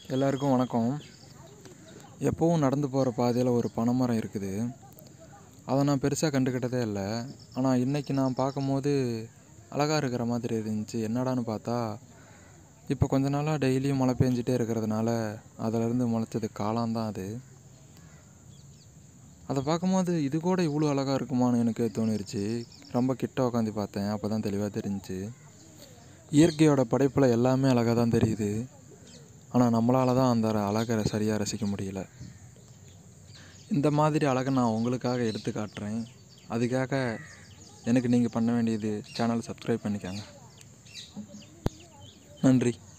எல்லாருக்கும் வணக்கம் எப்போவும் நடந்து போகிற பாதையில் ஒரு பனைமரம் இருக்குது அதை நான் பெருசாக கண்டுக்கிட்டதே இல்லை ஆனால் இன்றைக்கி நான் பார்க்கும்போது அழகாக இருக்கிற மாதிரி இருந்துச்சு என்னடான்னு பார்த்தா இப்போ கொஞ்ச நாளாக டெய்லியும் மழை பெஞ்சிட்டே இருக்கிறதுனால அதிலேருந்து முளைச்சது காளான்தான் அது அதை பார்க்கும்போது இது கூட இவ்வளோ அழகாக இருக்குமான்னு எனக்கு தோணிருச்சு ரொம்ப கிட்ட உட்காந்து பார்த்தேன் அப்போ தான் தெளிவாக தெரிஞ்சுச்சு இயற்கையோட படைப்பில் எல்லாமே அழகாக தான் தெரியுது ஆனால் நம்மளால தான் அந்த அழகை சரியாக ரசிக்க முடியல இந்த மாதிரி அழகை நான் உங்களுக்காக எடுத்து காட்டுறேன் அதுக்காக எனக்கு நீங்கள் பண்ண வேண்டியது சேனலை சப்ஸ்கிரைப் பண்ணிக்கோங்க நன்றி